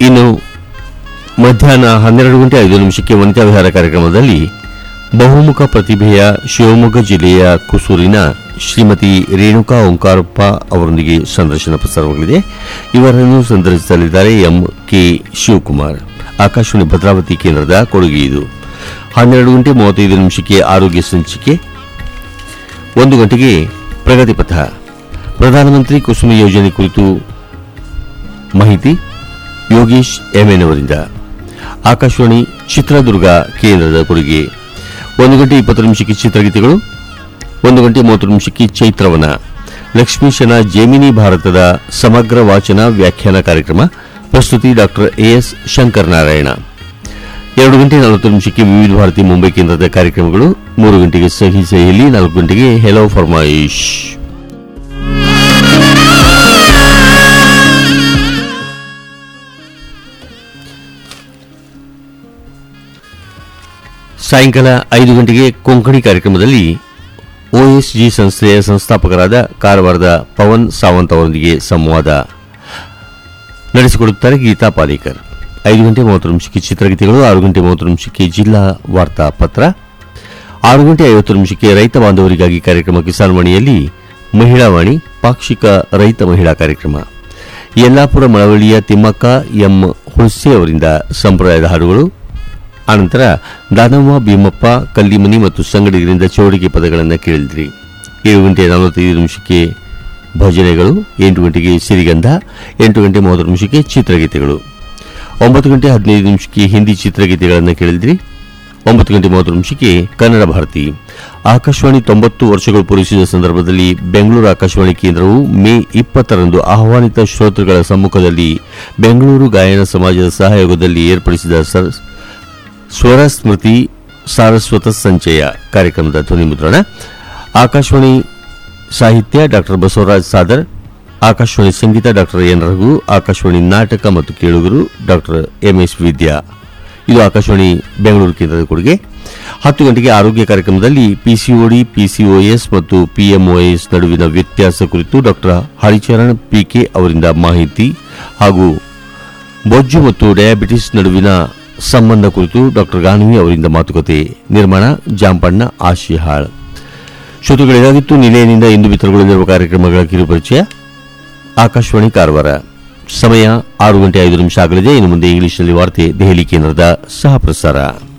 ಇನ್ನು ಮಧ್ಯಾಹ್ನ ಹನ್ನೆರಡು ಗಂಟೆ ಐದು ನಿಮಿಷಕ್ಕೆ ವನಿತಾ ವಿಹಾರ ಕಾರ್ಯಕ್ರಮದಲ್ಲಿ ಬಹುಮುಖ ಪ್ರತಿಭೆಯ ಶಿವಮೊಗ್ಗ ಜಿಲ್ಲೆಯ ಕುಸೂರಿನ ಶ್ರೀಮತಿ ರೇಣುಕಾ ಓಂಕಾರಪ್ಪ ಅವರೊಂದಿಗೆ ಸಂದರ್ಶನ ಪ್ರಸಾರವಾಗಲಿದೆ ಇವರನ್ನು ಸಂದರ್ಶಿಸಲಿದ್ದಾರೆ ಎಂ ಕೆ ಶಿವಕುಮಾರ್ ಆಕಾಶವಾಣಿ ಭದ್ರಾವತಿ ಕೇಂದ್ರದ ಕೊಡುಗೆ ಇದು ಹನ್ನೆರಡು ಗಂಟೆ ಮೂವತ್ತೈದು ನಿಮಿಷಕ್ಕೆ ಆರೋಗ್ಯ ಸಂಚಿಕೆ ಒಂದು ಗಂಟೆಗೆ ಪ್ರಗತಿ ಪಥ ಪ್ರಧಾನಮಂತ್ರಿ ಕುಸುಮ ಯೋಜನೆ ಕುರಿತು ಮಾಹಿತಿ ಯೋಗೇಶ್ ಎಂಎನ್ ಅವರಿಂದ ಆಕಾಶವಾಣಿ ಚಿತ್ರದುರ್ಗ ಕೇಂದ್ರದ ಕೊಡುಗೆ ಒಂದು ಗಂಟೆ ಇಪ್ಪತ್ತು ನಿಮಿಷಕ್ಕೆ ಚಿತ್ರಗೀತೆಗಳು ಒಂದು ಗಂಟೆ ಮೂವತ್ತು ನಿಮಿಷಕ್ಕೆ ಚೈತ್ರವನ ಲಕ್ಷ್ಮೀಶನ ಜೇಮಿನಿ ಭಾರತದ ಸಮಗ್ರ ವಾಚನ ವ್ಯಾಖ್ಯಾನ ಕಾರ್ಯಕ್ರಮ ಪ್ರಸ್ತುತಿ ಡಾಕ್ಟರ್ ಎಎಸ್ ಶಂಕರನಾರಾಯಣ ಎರಡು ಗಂಟೆ ನಲವತ್ತು ನಿಮಿಷಕ್ಕೆ ವಿವಿಧ ಭಾರತಿ ಮುಂಬೈ ಕೇಂದ್ರದ ಕಾರ್ಯಕ್ರಮಗಳು ಮೂರು ಗಂಟೆಗೆ ಸಹಿ ಸಹಿಯಲ್ಲಿ ನಾಲ್ಕು ಗಂಟೆಗೆ ಹೆಲೋ ಫರ್ಮಾಯಿಶ್ ಸಾಯಂಕಾಲ ಐದು ಗಂಟೆಗೆ ಕೊಂಕಣಿ ಕಾರ್ಯಕ್ರಮದಲ್ಲಿ ಒಎಸ್ಜಿ ಸಂಸ್ಥೆಯ ಸಂಸ್ಥಾಪಕರಾದ ಕಾರವಾರದ ಪವನ್ ಸಾವಂತ್ ಅವರೊಂದಿಗೆ ಸಂವಾದ ನಡೆಸಿಕೊಡುತ್ತಾರೆ ಗೀತಾ ಪಾಲೇಕರ್ ಐದು ಗಂಟೆ ಮೂವತ್ತು ನಿಮಿಷಕ್ಕೆ ಚಿತ್ರಗೀತೆಗಳು ಆರು ಗಂಟೆ ಮೂವತ್ತು ನಿಮಿಷಕ್ಕೆ ಜಿಲ್ಲಾ ವಾರ್ತಾ ಪತ್ರ ಆರು ಗಂಟೆ ಐವತ್ತು ನಿಮಿಷಕ್ಕೆ ರೈತ ಬಾಂಧವರಿಗಾಗಿ ಕಾರ್ಯಕ್ರಮ ಕಿಸಾನ್ ವಾಣಿಯಲ್ಲಿ ಮಹಿಳಾ ವಾಣಿ ಪಾಕ್ಷಿಕ ರೈತ ಮಹಿಳಾ ಕಾರ್ಯಕ್ರಮ ಯಲ್ಲಾಪುರ ಮಳವಳ್ಳಿಯ ತಿಮ್ಮಕ್ಕ ಎಂ ಹುಣಸೆ ಅವರಿಂದ ಸಂಪ್ರದಾಯದ ಹಾಡುಗಳು ಆನಂತರ ದಾನವ್ವ ಭೀಮಪ್ಪ ಕಲ್ಲಿಮನಿ ಮತ್ತು ಸಂಗಡಿಗರಿಂದ ಚೌಡಿಗೆ ಪದಗಳನ್ನು ಕೇಳಿದ್ರಿ ಏಳು ಗಂಟೆ ನಲವತ್ತೈದು ನಿಮಿಷಕ್ಕೆ ಭಜನೆಗಳು ಎಂಟು ಗಂಟೆಗೆ ಸಿರಿಗಂಧ ಎಂಟು ಗಂಟೆ ಮೂವತ್ತು ನಿಮಿಷಕ್ಕೆ ಚಿತ್ರಗೀತೆಗಳು ಒಂಬತ್ತು ಗಂಟೆ ಹದಿನೈದು ನಿಮಿಷಕ್ಕೆ ಹಿಂದಿ ಚಿತ್ರಗೀತೆಗಳನ್ನು ಕೇಳಿದ್ರಿ ಒಂಬತ್ತು ಗಂಟೆ ಮೂವತ್ತು ನಿಮಿಷಕ್ಕೆ ಕನ್ನಡ ಭಾರತಿ ಆಕಾಶವಾಣಿ ತೊಂಬತ್ತು ವರ್ಷಗಳು ಪೂರೈಸಿದ ಸಂದರ್ಭದಲ್ಲಿ ಬೆಂಗಳೂರು ಆಕಾಶವಾಣಿ ಕೇಂದ್ರವು ಮೇ ಇಪ್ಪತ್ತರಂದು ಆಹ್ವಾನಿತ ಶ್ರೋತೃಗಳ ಸಮ್ಮುಖದಲ್ಲಿ ಬೆಂಗಳೂರು ಗಾಯನ ಸಮಾಜದ ಸಹಯೋಗದಲ್ಲಿ ಏರ್ಪಡಿಸಿದ ಸರ್ ಸ್ವರ ಸ್ಮೃತಿ ಸಾರಸ್ವತ ಸಂಚಯ ಕಾರ್ಯಕ್ರಮದ ಧ್ವನಿ ಮುದ್ರಣ ಆಕಾಶವಾಣಿ ಸಾಹಿತ್ಯ ಡಾಕ್ಟರ್ ಬಸವರಾಜ್ ಸಾದರ್ ಆಕಾಶವಾಣಿ ಸಂಗೀತ ಡಾಕ್ಟರ್ ಎನ್ ರಘು ಆಕಾಶವಾಣಿ ನಾಟಕ ಮತ್ತು ಕೇಳುಗರು ಡಾಕ್ಟರ್ ಎಂಎಸ್ ವಿದ್ಯಾ ಇದು ಆಕಾಶವಾಣಿ ಬೆಂಗಳೂರು ಕೇಂದ್ರದ ಕೊಡುಗೆ ಹತ್ತು ಗಂಟೆಗೆ ಆರೋಗ್ಯ ಕಾರ್ಯಕ್ರಮದಲ್ಲಿ ಪಿಸಿಒಡಿ ಪಿಸಿಒಎಸ್ ಮತ್ತು ಪಿಎಂಒಎಸ್ ನಡುವಿನ ವ್ಯತ್ಯಾಸ ಕುರಿತು ಡಾಕ್ಟರ್ ಹರಿಚರಣ್ ಪಿಕೆ ಅವರಿಂದ ಮಾಹಿತಿ ಹಾಗೂ ಬೊಜ್ಜು ಮತ್ತು ಡಯಾಬಿಟಿಸ್ ನಡುವಿನ ಸಂಬಂಧ ಕುರಿತು ಡಾಕ್ಟರ್ ಗಾನ್ವಿ ಅವರಿಂದ ಮಾತುಕತೆ ನಿರ್ಮಾಣ ಜಾಂಪಣ್ಣ ಆಶಿಹಾಳ್ ಶ್ರೋತೃಗಳಿಗಾಗಿತ್ತು ನಿಲಯದಿಂದ ಇಂದು ಬಿತ್ತರಗೊಳ್ಳಲಿರುವ ಕಾರ್ಯಕ್ರಮಗಳ ಕಿರುಪರಿಚಯ ಆಕಾಶವಾಣಿ ಕಾರವಾರ ಸಮಯ ಆರು ಗಂಟೆ ಐದು ನಿಮಿಷ ಆಗಲಿದೆ ಇನ್ನು ಮುಂದೆ ಇಂಗ್ಲಿಷ್ನಲ್ಲಿ ವಾರ್ತೆ ದೆಹಲಿ ಕೇಂದ್ರದ ಸಹ ಪ್ರಸಾರ